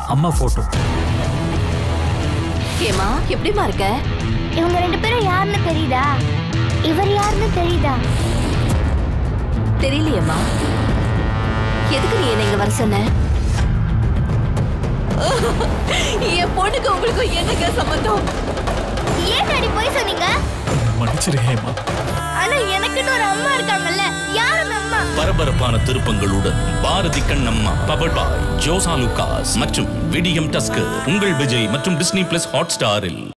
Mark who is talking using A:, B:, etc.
A: அம்மா போட்டோ
B: ஏமா எப்படிமா இருக்க
C: இவங்க ரெண்டு பேரும் யாருன்னு தெரியுதா இவர் யாருன்னு தெரியுதா
B: தெரியலையேம்மா எதுக்கு நீ என்ன இங்க வர சொன்ன என் பொண்ணுக்கு உங்களுக்கு என்னங்க சம்பந்தம்
C: ஏன் டாடி போய் சொன்னீங்க
A: மன்னிச்சிரு ஹேமா
C: ஆனா எனக்குன்னு ஒரு அம்மா இருக்காங்கல்ல யார் அந்த அம்மா
D: பரபரப்பான திருப்பங்களுடன் பாரதி கண்ணம்மா பவர்ட் பாய் ஜோசா லுகாஸ் மற்றும் விடியம் டஸ்கர் உங்கள் விஜய் மற்றும் டிஸ்னி பிளஸ் ஹாட் ஸ்டாரில்